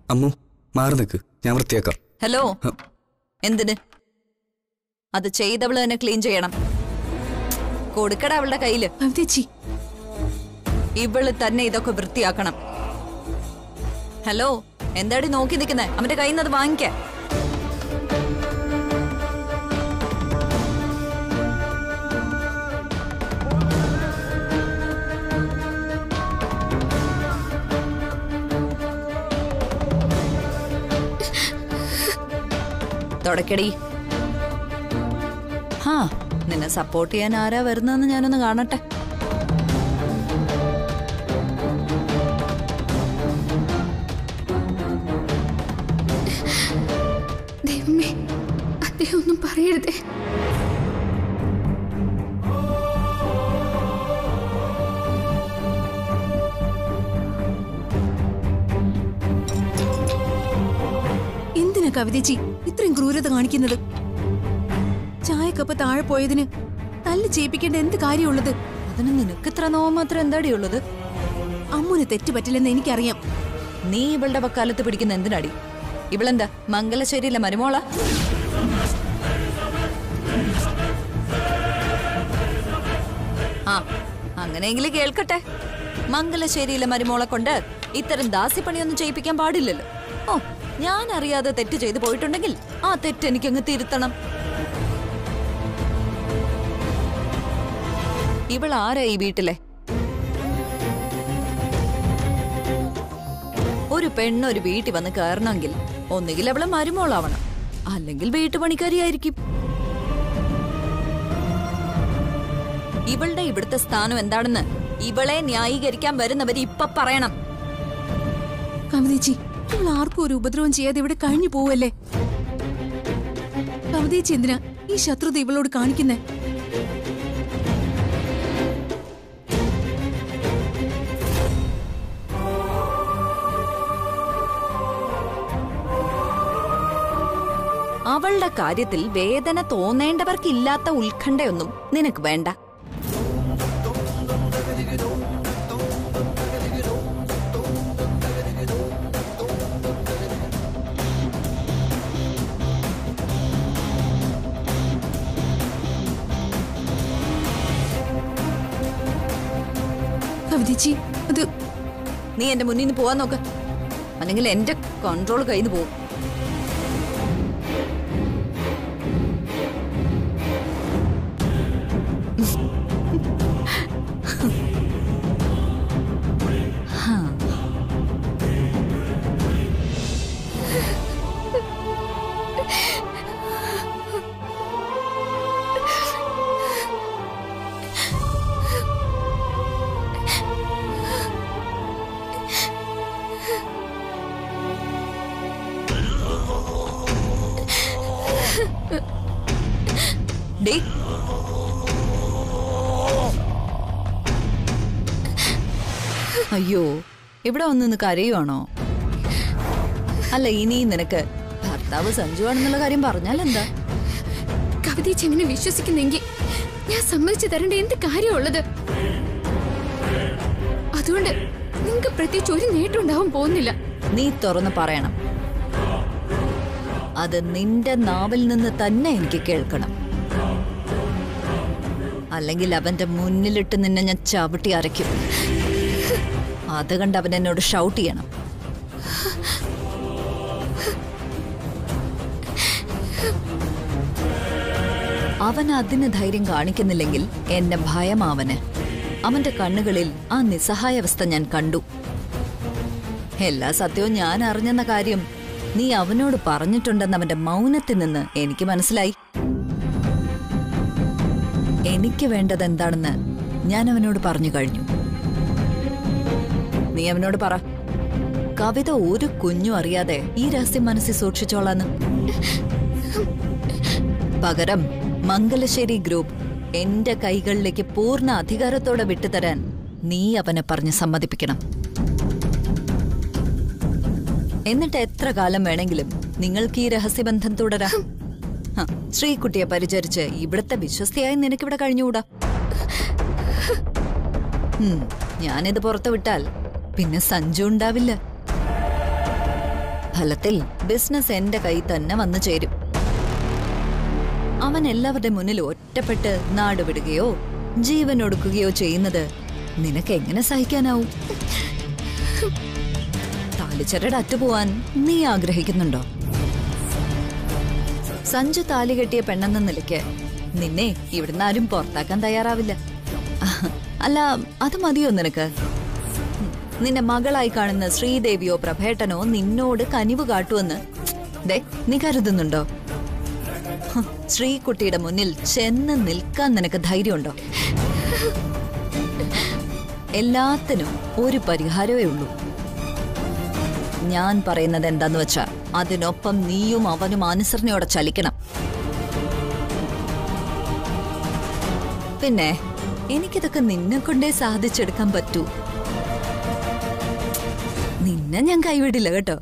അമ്മു മാറി നിൽക്ക് ഞാൻ വൃത്തിയാക്കാം ഹലോ ഹ. എന്തിന് അത് ചെയ്തവള് തന്നെ ക്ലീൻ ചെയ്യണം കൊടുക്കട അവളുടെ കയ്യില് കവിതേച്ചി ഇവള് തന്നെ ഇതൊക്കെ വൃത്തിയാക്കണം ഹലോ എന്താടി നോക്കി നിൽക്കുന്നേ അവന്റെ കയ്യിൽ നിന്ന് അത് വാങ്ങിക്ക തുടക്കടി ഹാ നിന്നെ സപ്പോർട്ട് ചെയ്യാൻ ആരാ വരുന്നതെന്ന് ഞാനൊന്ന് കാണട്ടെ ദൈവമേ അദ്ദേഹം ഒന്നും പറയരുതേ എന്തിനാ കവിതേച്ചി ഇത്രയും ക്രൂരത കാണിക്കുന്നത് ചായക്കപ്പ് താഴെ പോയതിന് തല്ല് ചെയ്യിപ്പിക്കേണ്ട എന്ത് കാര്യമുള്ളത് അതിന് നിനക്ക് ഇത്ര നോവ് മാത്രം എന്താടി ഉള്ളത് അമ്മുന് തെറ്റ് പറ്റില്ലെന്ന് എനിക്കറിയാം നീ ഇവളുടെ വക്കാലത്ത് പിടിക്കുന്ന എന്തിനാടി ഇവളെന്താ മംഗലശ്ശേരിയിലെ മരുമോള ആ അങ്ങനെയെങ്കിലും കേൾക്കട്ടെ മംഗലശ്ശേരിയിലെ മരുമോളെ കൊണ്ട് ഇത്തരം ദാസ്യപ്പണിയൊന്നും ചെയ്യിപ്പിക്കാൻ പാടില്ലല്ലോ ഓ ഞാൻ അറിയാതെ തെറ്റ് ചെയ്തു പോയിട്ടുണ്ടെങ്കിൽ ആ തെറ്റ് എനിക്കങ്ങ് തിരുത്തണം ഇവൾ ആരാ ഈ വീട്ടിലെ ഒരു പെണ്ണ് ഒരു വീട്ടിൽ വന്ന് കയറണമെങ്കിൽ ഒന്നുകിൽ അവളെ മരുമോളാവണം അല്ലെങ്കിൽ വീട്ടുപണിക്കാരിയായിരിക്കും ഇവളുടെ ഇവിടുത്തെ സ്ഥാനം എന്താണെന്ന് ഇവളെ ന്യായീകരിക്കാൻ വരുന്നവര് ഇപ്പൊ പറയണം കവിതേച്ചി ഇവൾ ആർക്കും ഒരു ഉപദ്രവം ചെയ്യാതെ ഇവിടെ കഴിഞ്ഞു പോവല്ലേ കവിതേച്ചി എന്തിനാ ഈ ശത്രുത ഇവളോട് കാണിക്കുന്നേ അവളുടെ കാര്യത്തിൽ വേദന തോന്നേണ്ടവർക്കില്ലാത്ത ഉത്കണ്ഠയൊന്നും നിനക്ക് വേണ്ട കവിതേച്ചി അത് നീ എന്റെ മുന്നിൽ നിന്ന് പോവാൻ നോക്ക് അല്ലെങ്കിൽ എന്റെ കൺട്രോൾ കയ്യിൽ നിന്ന് പോകും ഡേ അയ്യോ ഇവിടെ വന്ന് നിന്ന് കരയുവാണോ അല്ല ഇനി നിനക്ക് ഭർത്താവ് സഞ്ജു ആണെന്നുള്ള കാര്യം പറഞ്ഞാൽ എന്താ കവിതേച്ചി എങ്ങനെ വിശ്വസിക്കുന്നെങ്കിൽ ഞാൻ സമ്മതിച്ചു തരേണ്ട എന്ത് കാര്യമുള്ളത് അതുകൊണ്ട് നിങ്ങൾക്ക് പ്രത്യേകിച്ച് ഒരു നേട്ടം ഉണ്ടാവാൻ പോകുന്നില്ല നീ തുറന്ന് പറയണം അത് നിന്റെ നാവിൽ നിന്ന് തന്നെ എനിക്ക് കേൾക്കണം അല്ലെങ്കിൽ അവന്റെ മുന്നിലിട്ട് നിന്നെ ഞാൻ ചവിട്ടി അരയ്ക്കും അത് കണ്ട് അവൻ എന്നോട് ഷൗട്ട് ചെയ്യണം അവൻ അതിന് ധൈര്യം കാണിക്കുന്നില്ലെങ്കിൽ എന്റെ ഭയം അവന് അവന്റെ കണ്ണുകളിൽ ആ നിസ്സഹായാവസ്ഥ ഞാൻ കണ്ടു എല്ലാ സത്യവും ഞാൻ അറിഞ്ഞെന്ന കാര്യം നീ അവനോട് പറഞ്ഞിട്ടുണ്ടെന്ന് അവന്റെ മൗനത്തിൽ നിന്ന് എനിക്ക് മനസ്സിലായി എനിക്ക് വേണ്ടത് എന്താണെന്ന് ഞാൻ അവനോട് പറഞ്ഞു കഴിഞ്ഞു നീ അവനോട് പറ കവിത ഒരു കുഞ്ഞും അറിയാതെ ഈ രഹസ്യം മനസ്സിൽ സൂക്ഷിച്ചോളാന്ന് പകരം മംഗലശ്ശേരി ഗ്രൂപ്പ് എന്റെ കൈകളിലേക്ക് പൂർണ്ണ അധികാരത്തോടെ വിട്ടുതരാൻ നീ അവനെ പറഞ്ഞ് സമ്മതിപ്പിക്കണം എന്നിട്ട് എത്ര കാലം വേണമെങ്കിലും നിങ്ങൾക്ക് ഈ രഹസ്യബന്ധം തുടരാം ഹ, ശ്രീകുട്ടിയെ പരിചരിച്ച് ഇവിടുത്തെ വിശ്വസ്തയായി നിനക്കിവിടെ കഴിഞ്ഞുകൂടാ ഉം, ഞാനിത് പുറത്തു വിട്ടാൽ പിന്നെ സഞ്ജു ഉണ്ടാവില്ല ഫലത്തിൽ ബിസിനസ് എന്റെ കൈ തന്നെ വന്നു ചേരും അവൻ എല്ലാവരുടെ മുന്നിൽ ഒറ്റപ്പെട്ട് നാടുവിടുകയോ ജീവൻ ഒടുക്കുകയോ ചെയ്യുന്നത് നിനക്ക് എങ്ങനെ സഹിക്കാനാവും താലിച്ചരട് അറ്റുപോവാൻ നീ ആഗ്രഹിക്കുന്നുണ്ടോ സഞ്ജു താലി കെട്ടിയ പെണ്ണെന്ന നിലയ്ക്ക് നിന്നെ ഇവിടുന്ന് ആരും പുറത്താക്കാൻ തയ്യാറാവില്ല അല്ല അത് മതിയോ നിനക്ക് നിന്റെ മകളായി കാണുന്ന ശ്രീദേവിയോ പ്രഭേട്ടനോ നിന്നോട് കനിവ് കാട്ടുമെന്ന് ദേ നീ കരുതുന്നുണ്ടോ ഹ്, ശ്രീകുട്ടിയുടെ മുന്നിൽ ചെന്ന് നിൽക്കാൻ നിനക്ക് ധൈര്യമുണ്ടോ എല്ലാത്തിനും ഒരു പരിഹാരമേ ഉള്ളൂ ഞാൻ പറയുന്നത് എന്താന്ന് വെച്ചാ അതിനൊപ്പം നീയും അവനും അനുസരണയോടെ ചലിക്കണം പിന്നെ എനിക്കിതൊക്കെ നിന്നെ കൊണ്ടേ സാധിച്ചെടുക്കാൻ പറ്റൂ നിന്നെ ഞാൻ കൈവിടില്ല കേട്ടോ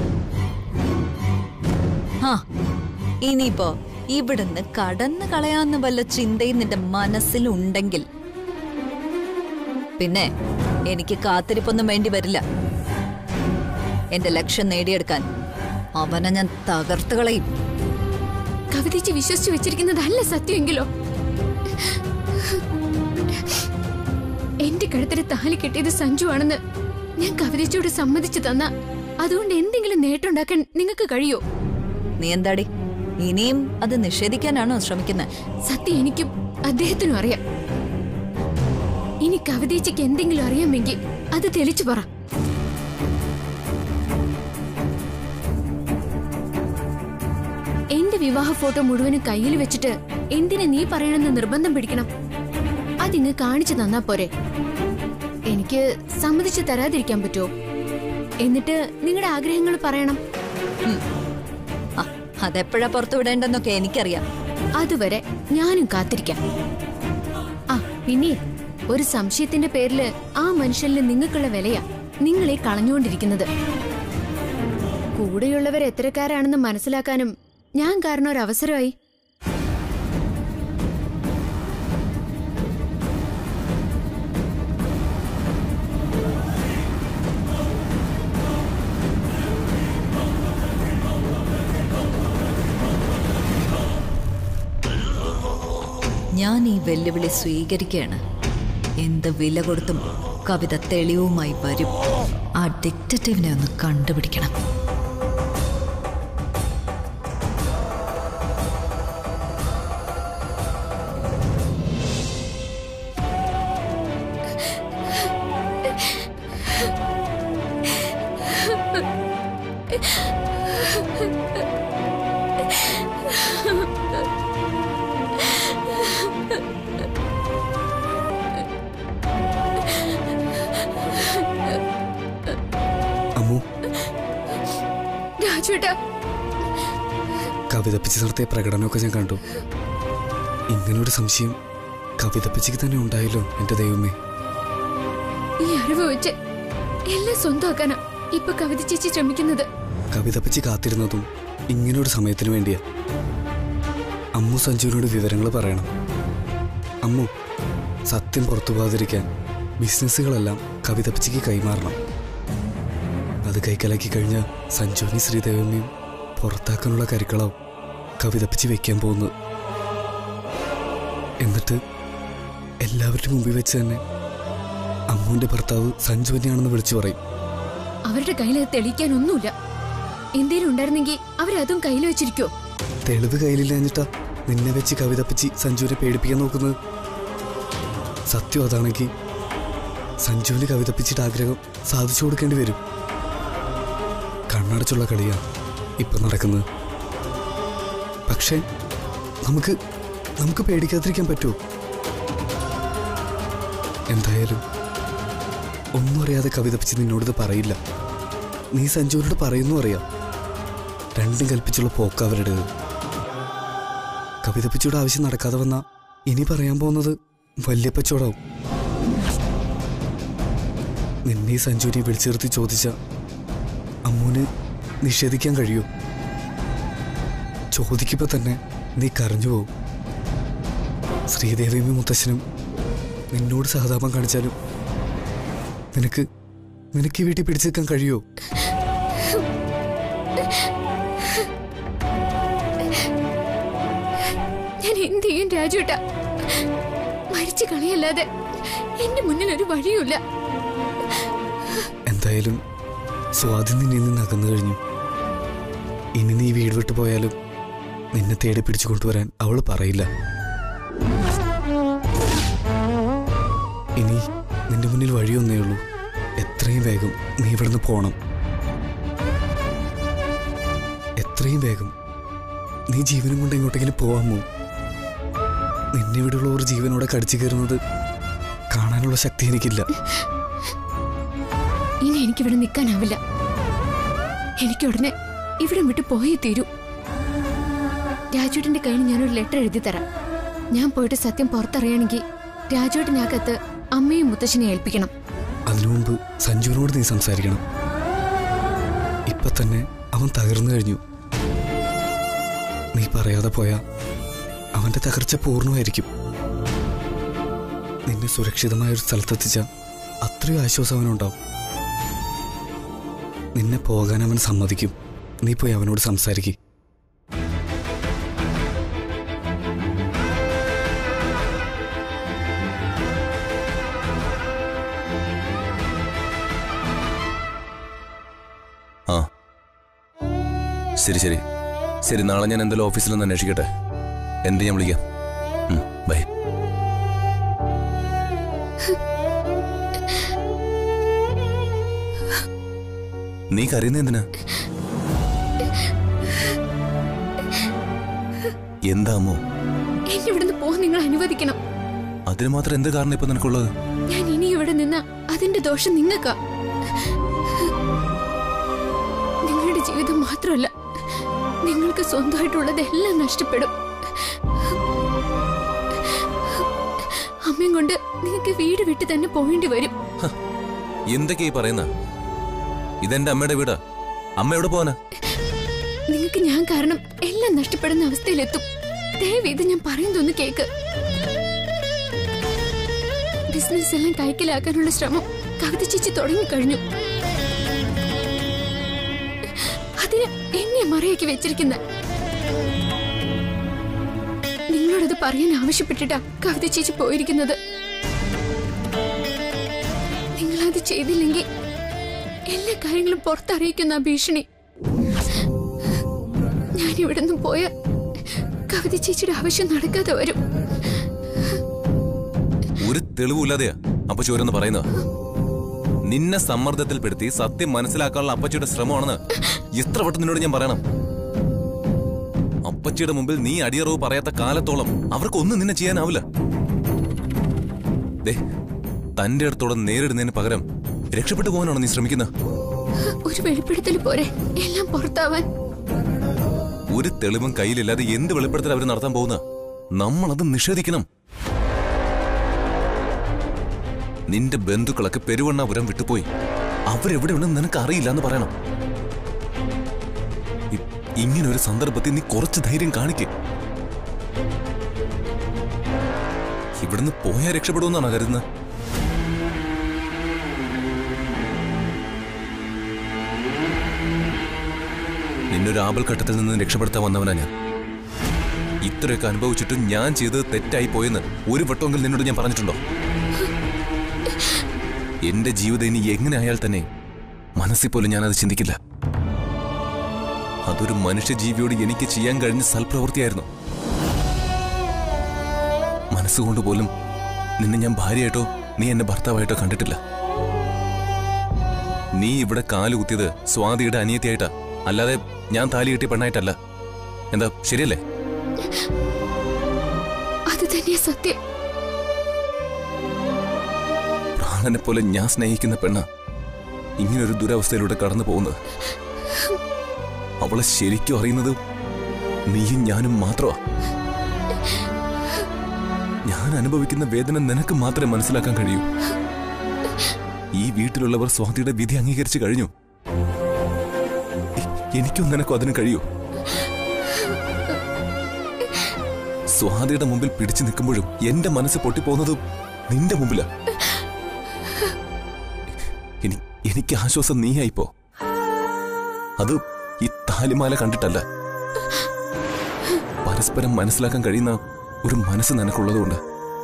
ആ ഇനിയിപ്പോ ഇവിടുന്ന് കടന്നു കളയാന്ന് വല്ല ചിന്തയും നിന്റെ മനസ്സിലുണ്ടെങ്കിൽ പിന്നെ എനിക്ക് കാത്തിരിപ്പൊന്നും വേണ്ടി വരില്ല എന്റെ ലക്ഷ്യം നേടിയെടുക്കാൻ അവനെ ഞാൻ തകർത്ത് കളയും കവിതേച്ചി വിശ്വസിച്ചു വെച്ചിരിക്കുന്നതല്ല സത്യമെങ്കിലോ എന്റെ കഴുത്തിൽ താലി കെട്ടിയത് സഞ്ജു ആണെന്ന് ഞാൻ കവിതേച്ചിയോട് സമ്മതിച്ചു തന്ന അതുകൊണ്ട് എന്തെങ്കിലും നേട്ടമുണ്ടാക്കാൻ നിങ്ങൾക്ക് കഴിയോ നീ എന്താടി ഇനിയും അത് നിഷേധിക്കാനാണോ ശ്രമിക്കുന്നത് സത്യം എനിക്കും അദ്ദേഹത്തിനും അറിയാം ഇനി കവിതേച്ചിക്ക് എന്തെങ്കിലും അറിയാമെങ്കിൽ അത് തെളിച്ചു പറ എന്റെ വിവാഹ ഫോട്ടോ മുഴുവനും കയ്യിൽ വെച്ചിട്ട് എന്തിനു നീ പറയണമെന്ന് നിർബന്ധം പിടിക്കണം അതിങ്ങ് കാണിച്ചു തന്നാ പോരെ എനിക്ക് സമ്മതിച്ചു തരാതിരിക്കാൻ പറ്റുമോ എന്നിട്ട് നിങ്ങളുടെ ആഗ്രഹങ്ങൾ പറയണം ആ, അതെപ്പോഴാ പുറത്തു വിടേണ്ടെന്നൊക്കെ എനിക്കറിയാം അതുവരെ ഞാനും കാത്തിരിക്കാം ആ പിന്നെ ഒരു സംശയത്തിന്റെ പേരില് ആ മനുഷ്യനിൽ നിങ്ങൾക്കുള്ള വിലയാ നിങ്ങളെ കളഞ്ഞുകൊണ്ടിരിക്കുന്നത് കൂടെയുള്ളവർ എത്രക്കാരാണെന്ന് മനസ്സിലാക്കാനും ഞാൻ കാരണം ഒരു അവസരമായി ഞാൻ ഈ വെല്ലുവിളി സ്വീകരിക്കുകയാണ് എന്ത് വില കൊടുത്തും കവിത തെളിവുമായി വരും ആ ഡിക്റ്റേറ്റീവിനെ ഒന്ന് കണ്ടുപിടിക്കണം അമ്മു രാജുവേട്ടാ കവിതപ്പിച്ച് നടത്തിയ പ്രകടനമൊക്കെ ഞാൻ കണ്ടു ഇങ്ങനൊരു സംശയം കവിതപ്പിച്ചിക്ക് തന്നെ ഉണ്ടായല്ലോ എന്റെ ദൈവമേ ഈ അറിവ് വെച്ച് എല്ലാം സ്വന്തമാക്കാനാ ഇപ്പൊ കവിത ചേച്ചി ശ്രമിക്കുന്നത് കവിതപ്പിച്ച് കാത്തിരുന്നതും ഇങ്ങനൊരു സമയത്തിന് വേണ്ടിയാ അമ്മു സഞ്ജുവിനോട് വിവരങ്ങൾ പറയണം അമ്മു സത്യം പുറത്തു പോകാതിരിക്കാൻ ബിസിനസ്സുകളെല്ലാം കവിതപ്പിച്ചിക്ക് കൈമാറണം അത് കൈക്കലാക്കി കഴിഞ്ഞ സഞ്ജുവിനി ശ്രീദേവമ്മയും പുറത്താക്കാനുള്ള കരുക്കളാവും കവിതപ്പിച്ച് വെക്കാൻ പോകുന്നത് എന്നിട്ട് എല്ലാവരുടെ മുമ്പിൽ വെച്ച് തന്നെ അമ്മുവിന്റെ ഭർത്താവ് സഞ്ജു തന്നെയാണെന്ന് വിളിച്ചു പറയും അവരുടെ കയ്യിൽ അത് തെളിയിക്കാൻ ഒന്നുമില്ല എന്തേലും ഉണ്ടായിരുന്നെങ്കിൽ അവരതും കയ്യിൽ വെച്ചിരിക്കോ തെളിവ് കയ്യിലില്ലാഞ്ഞിട്ടാ നിന്നെ വെച്ച് കവിതപ്പിച്ച് സഞ്ജുവിനെ പേടിപ്പിക്കാൻ നോക്കുന്നത് സത്യം അതാണെങ്കിൽ സഞ്ജുവിന് കവിതപ്പിച്ചിട്ട് ആഗ്രഹം സാധിച്ചു കൊടുക്കേണ്ടി വരും കണ്ണടച്ചുള്ള കളിയാ ഇപ്പൊ നടക്കുന്നത് പക്ഷേ നമുക്ക് നമുക്ക് പേടിക്കാതിരിക്കാൻ പറ്റുമോ എന്തായാലും ഒന്നും അറിയാതെ കവിതപ്പിച്ച് നിന്നോടിത് പറയില്ല നീ സഞ്ജുവിനോട് പറയുന്നു അറിയാം രണ്ടും കൽപ്പിച്ചുള്ള പോക്ക അവരുടേത് കവിതപ്പിച്ചോട് ആവശ്യം നടക്കാതെ വന്ന ഇനി പറയാൻ പോകുന്നത് വല്യപ്പച്ചോടാവും നിന്നെ ഈ സഞ്ജുവിനെ വിളിച്ചു നിർത്തി ചോദിച്ച അമ്മൂന് നിഷേധിക്കാൻ കഴിയോ ചോദിക്കുമ്പോ തന്നെ നീ കരഞ്ഞു പോവും ശ്രീദേവിയും മുത്തശ്ശനും നിന്നോട് സഹതാപം കാണിച്ചാലും നിനക്ക് നിനക്ക് ഈ വീട്ടിൽ പിടിച്ചു നിൽക്കാൻ കഴിയോ ഞാൻ എന്ത് ചെയ്യും രാജുട്ട മരിച്ചു കളയല്ലാതെ എന്റെ മുന്നിൽ ഒരു വഴിയുമില്ല എന്തായാലും സ്വാതി നിന്നിൽ നിന്ന് അകന്നു കഴിഞ്ഞു ഇനി നീ വീട് വിട്ടു പോയാലും നിന്നെ തേടി പിടിച്ചു കൊണ്ടുവരാൻ അവൾ പറയില്ല ഇനി നിന്റെ മുന്നിൽ വഴിയൊന്നേ ഉള്ളൂ എത്രയും വേഗം നീ ഇവിടുന്ന് പോണം എത്രയും വേഗം നീ ജീവനും കൊണ്ട് എങ്ങോട്ടെങ്കിലും പോവാമോ നിന്നെ ഇവിടെയുള്ളവർ ജീവനോടെ കടിച്ചു കയറുന്നത് കാണാനുള്ള ശക്തി എനിക്കില്ല ഇനി എനിക്കിവിടെ നിൽക്കാനാവില്ല എനിക്ക് ഉടനെ ഇവിടെ വിട്ട് പോയേ തീരൂ രാജുവേട്ടന്റെ കയ്യിൽ ഞാനൊരു ലെറ്റർ എഴുതി തരാം ഞാൻ പോയിട്ട് സത്യം പുറത്തറിയണമെങ്കിൽ രാജുവേട്ടൻ ആ കത്ത് അമ്മയും മുത്തശ്ശനെ ഏൽപ്പിക്കണം അതിനു മുമ്പ് സഞ്ജുവിനോട് നീ സംസാരിക്കണം ഇപ്പൊ തന്നെ അവൻ തകർന്നു കഴിഞ്ഞു നീ പറയാതെ പോയാ അവന്റെ തകർച്ച പൂർണ്ണമായിരിക്കും നിന്നെ സുരക്ഷിതമായ ഒരു സ്ഥലത്തെത്തിച്ച അത്രയും ആശ്വാസം അവനുണ്ടാവും നിന്നെ പോകാൻ അവൻ സമ്മതിക്കും നീ പോയി അവനോട് സംസാരിക്കും ആ ശരി ശരി ശരി നാളെ ഞാൻ എന്തായാലും ഓഫീസിൽ ഒന്ന് അന്വേഷിക്കട്ടെ എന്ത് ഞാൻ വിളിക്കാം ഉം, ബൈ നീ കരയുന്ന എന്തിനാ എന്താ അമ്മോ എന്നെ ഇവിടുന്ന് പോകാൻ നിങ്ങൾ അനുവദിക്കണം അതിന് മാത്രം എന്ത് കാരണം ഇപ്പൊ നിനക്കുള്ളത് ഞാൻ ഇനി ഇവിടെ നിന്ന അതിന്റെ ദോഷം നിങ്ങൾക്കാ നിങ്ങളുടെ ജീവിതം മാത്രമല്ല നിങ്ങൾക്ക് സ്വന്തമായിട്ടുള്ളതെല്ലാം നഷ്ടപ്പെടും അമ്മയും കൊണ്ട് നിങ്ങൾക്ക് വീട് വിട്ട് തന്നെ പോവേണ്ടി വരും എന്തൊക്കെയാ ഈ പറയുന്ന ഇതെന്റെ അമ്മയുടെ വീടാ അമ്മ എവിടെ പോവാനാ നിങ്ങൾക്ക് ഞാൻ കാരണം എല്ലാം നഷ്ടപ്പെടുന്ന അവസ്ഥയിലെത്തും ദയവ് ഇത് ഞാൻ പറയുന്നതൊന്ന് കേക്ക് ബിസിനസ് എല്ലാം കൈക്കലാക്കാനുള്ള ശ്രമം കവിത ചേച്ചി തുടങ്ങിക്കഴിഞ്ഞു അതിന് എന്നെ മറയാക്കി വെച്ചിരിക്കുന്ന നിങ്ങളോടത് പറയാൻ ആവശ്യപ്പെട്ടിട്ടാ കവിത ചേച്ചി പോയിരിക്കുന്നത് നിങ്ങളത് ചെയ്തില്ലെങ്കിൽ എല്ലാ കാര്യങ്ങളും പുറത്തറിയിക്കുന്ന ആ ഭീഷണി ഞാൻ ഇവിടുന്ന് പോയ കവിത ചേച്ചിയുടെ ആവശ്യം നടക്കാതെ വരും ഒരു തെളിവില്ലാതെയാ അപ്പച്ചോരെന്ന് പറയുന്നത് നിന്നെ സമ്മർദ്ദത്തിൽപ്പെടുത്തി സത്യം മനസ്സിലാക്കാനുള്ള അപ്പച്ചിയുടെ ശ്രമമാണെന്ന് എത്ര വട്ടം നിന്നോട് ഞാൻ പറയണം അപ്പച്ചിയുടെ മുമ്പിൽ നീ അടിയറവ് പറയാത്ത കാലത്തോളം അവർക്കൊന്നും നിന്നെ ചെയ്യാനാവില്ല ദേ തന്റെ അടുത്തോടെ നേരിടുന്നതിന് പകരം രക്ഷപ്പെട്ടു പോകാനാണോ നീ ശ്രമിക്കുന്നത് ഒരു വെളിപ്പെടുത്തൽ പോരെ എല്ലാം പുറത്താവാൻ ഒരു തെളിവും കയ്യിലില്ലാതെ എന്ത് വെളിപ്പെടുത്തൽ അവർ നടത്താൻ പോകുന്ന നമ്മളത് നിഷേധിക്കണം നിന്റെ ബന്ധുക്കളൊക്കെ പെരുവണ്ണാപുരം വിട്ടുപോയി അവരെവിടെയുണ്ടെന്ന് നിനക്ക് അറിയില്ല എന്ന് പറയണം ഇ- ഇങ്ങനെ ഒരു സന്ദർഭത്തിൽ നീ കുറച്ച് ധൈര്യം കാണിക്ക് ഇവിടുന്ന് പോയാൽ രക്ഷപ്പെടുമെന്നാണ് കരുതുന്നത് നിന്നൊരു ആപൽഘട്ടത്തിൽ നിന്ന് രക്ഷപ്പെടുത്താൻ വന്നവനാ ഞാൻ ഇത്രയൊക്കെ അനുഭവിച്ചിട്ടും ഞാൻ ചെയ്തത് തെറ്റായി പോയെന്ന് ഒരു വട്ടമെങ്കിലും നിന്നോട് ഞാൻ പറഞ്ഞിട്ടുണ്ടോ എന്റെ ജീവിതം ഇനി എങ്ങനെ ആയാൽ തന്നെ മനസ്സിൽ പോലും ഞാനത് ചിന്തിക്കില്ല അതൊരു മനുഷ്യജീവിയോട് എനിക്ക് ചെയ്യാൻ കഴിഞ്ഞ സൽപ്രവൃത്തിയായിരുന്നു മനസ്സുകൊണ്ട് പോലും നിന്നെ ഞാൻ ഭാര്യയായിട്ടോ നീ എന്നെ ഭർത്താവായിട്ടോ കണ്ടിട്ടില്ല നീ ഇവിടെ കാലുകുത്തിയത് സ്വാതിയുടെ അനിയത്തിയായിട്ടാ അല്ലാതെ ഞാൻ താലി കെട്ടിയ പെണ്ണായിട്ടല്ല എന്താ ശരിയല്ലേ അത് തന്നെയാ സത്യം പ്രാണനെ പോലെ ഞാൻ സ്നേഹിക്കുന്ന പെണ്ണ ഇങ്ങനൊരു ദുരവസ്ഥയിലൂടെ കടന്നു പോകുന്നത് അവളെ ശരിക്കും അറിയുന്നത് നീയും ഞാനും മാത്രമാ ഞാൻ അനുഭവിക്കുന്ന വേദന നിനക്ക് മാത്രമേ മനസ്സിലാക്കാൻ കഴിയൂ ഈ വീട്ടിലുള്ളവർ സ്വാതിയുടെ വിധി അംഗീകരിച്ചു കഴിഞ്ഞു എ- എനിക്കും നിനക്കും അതിന് കഴിയൂ സ്വാതിയുടെ മുമ്പിൽ പിടിച്ചു നിൽക്കുമ്പോഴും എന്റെ മനസ്സ് പൊട്ടിപ്പോകുന്നത് നിന്റെ മുമ്പിലാ എനി- എനിക്ക് ആശ്വാസം നീയായിപ്പോ അത് ഈ താലിമാല കണ്ടിട്ടല്ല പരസ്പരം മനസ്സിലാക്കാൻ കഴിയുന്ന ഒരു മനസ്സ് നിനക്കുള്ളതുകൊണ്ട്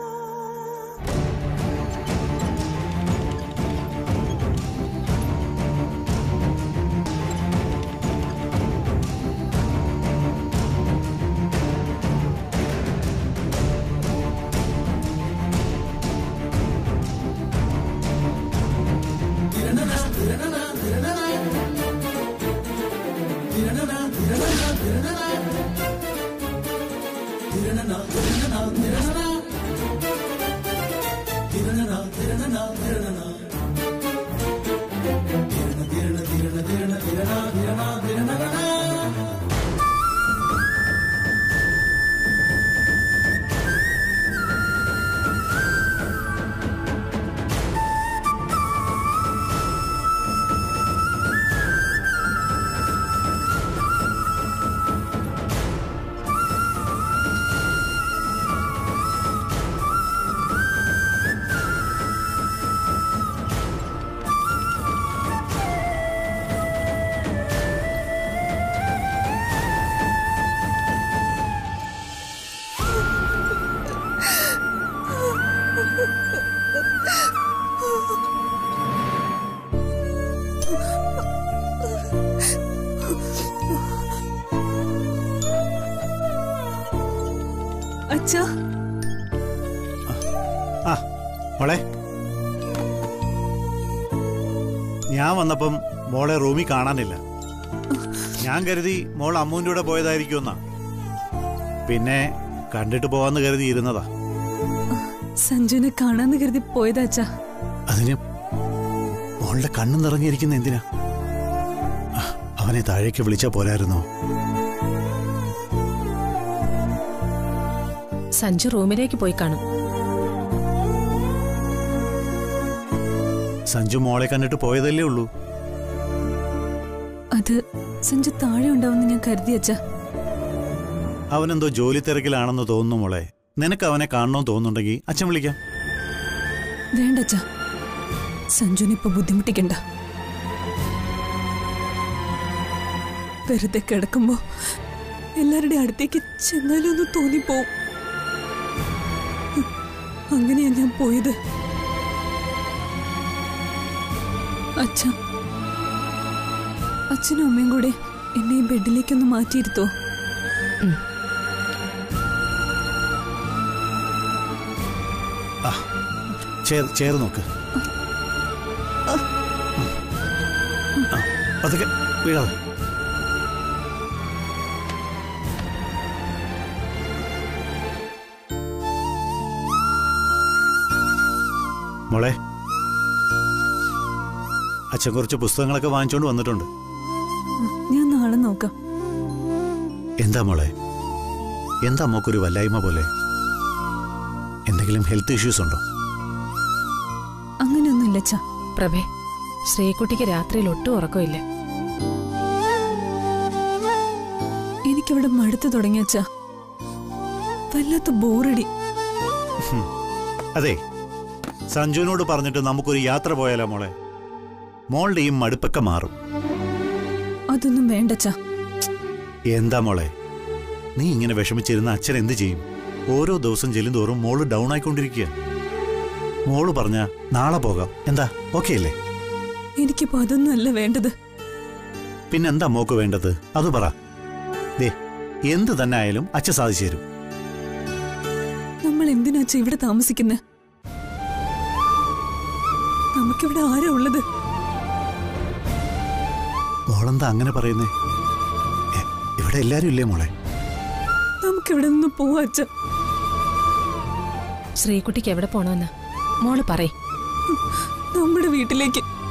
അച്ഛാ ആ മോളെ ഞാൻ വന്നപ്പം മോളെ റൂമിൽ കാണാനില്ല ഞാൻ കരുതി മോൾ അമ്മൂൻ്റെ കൂടെ പോയതായിരിക്കുമെന്നാ പിന്നെ കണ്ടിട്ട് പോവാന്ന് കരുതി ഇരുന്നതാ സഞ്ജുവിനെ കാണാന്ന് കരുതി പോയതാ അച്ഛാ അതിന് മോളുടെ കണ്ണു നിറഞ്ഞിരിക്കുന്ന എന്തിനാ ആ, അവനെ താഴേക്ക് വിളിച്ചാ പോരായിരുന്നോ സഞ്ജു റൂമിലേക്ക് പോയി കാണും സഞ്ജു മോളെ കണ്ടിട്ട് പോയതല്ലേ ഉള്ളൂ അത് സഞ്ജു താഴെ ഉണ്ടാവുമെന്ന് ഞാൻ കരുതി അച്ഛാ അവനെന്തോ ജോലി തിരക്കിലാണെന്ന് തോന്നുന്നു മോളെ നിനക്ക് അവനെ കാണണമെന്ന് തോന്നുന്നുണ്ടെങ്കിൽ അച്ഛൻ വിളിക്കാം വേണ്ട അച്ഛാ സഞ്ജുവിനെ ഇപ്പൊ ബുദ്ധിമുട്ടിക്കണ്ട വെറുതെ കിടക്കുമ്പോ എല്ലാവരുടെയും അടുത്തേക്ക് ചെന്നാലും ഒന്ന് തോന്നിപ്പോവും അങ്ങനെയാ ഞാൻ പോയത് അച്ഛ അച്ഛനും അമ്മയും കൂടെ എന്നെ ഈ ബെഡിലേക്കൊന്ന് മാറ്റിയിരുത്തോ ആ ചേർ ചേർ നോക്ക് ആ, പതുക്കെ വീഴാതെ മോളെ അച്ഛൻ കുറച്ച് പുസ്തകങ്ങളൊക്കെ വാങ്ങിച്ചോണ്ട് വന്നിട്ടുണ്ട് ഞാൻ നാളെ നോക്കാം എന്താ മോളെ എന്താ മോക്കൊരു വല്ലായ്മ പോലെ എന്തെങ്കിലും ഹെൽത്ത് ഇഷ്യൂസ് ഉണ്ടോ അങ്ങനെയൊന്നുമില്ല അച്ഛാ പ്രഭേ ശ്രീകുട്ടിക്ക് രാത്രിയിൽ ഒട്ടും ഉറക്കമില്ല എനിക്കവിടെ മടുത്തു തുടങ്ങി അച്ഛാ വല്ലാത്ത ബോറടി അതെ സഞ്ജുവിനോട് പറഞ്ഞിട്ട് നമുക്കൊരു യാത്ര പോയാലോ മോളെ മോളുടെ ഈ മടുപ്പൊക്കെ മാറും അതൊന്നും വേണ്ട അച്ഛാ എന്താ മോളെ നീ ഇങ്ങനെ വിഷമിച്ചിരുന്ന അച്ഛൻ എന്ത് ചെയ്യും ഓരോ ദിവസം ചെല്ലുന്തോറും മോള് ഡൗൺ ആയിക്കൊണ്ടിരിക്കുക മോള് പറഞ്ഞ നാളെ പോകാം എന്താ ഓക്കെ അല്ലേ എനിക്കിപ്പോ അതൊന്നും അല്ല വേണ്ടത് പിന്നെന്താ മോക്ക് വേണ്ടത് അത് പറ ദേ എന്ത് തന്നെ ആയാലും അച്ഛൻ സാധിച്ചു തരും നമ്മൾ എന്തിനാ അച്ഛാ ഇവിടെ താമസിക്കുന്നത് നമുക്കിവിടെ ആരാ ഉള്ളത് മോളെന്താ അങ്ങനെ പറയുന്നേ എ, ഇവിടെ എല്ലാരും ഇല്ലേ മോളെ നമുക്കിവിടെ നിന്ന് പോവാ അച്ഛ ശ്രീകുട്ടിക്ക് എവിടെ പോണമെന്ന് മോള് പറയ് നമ്മുടെ വീട്ടിലേക്ക്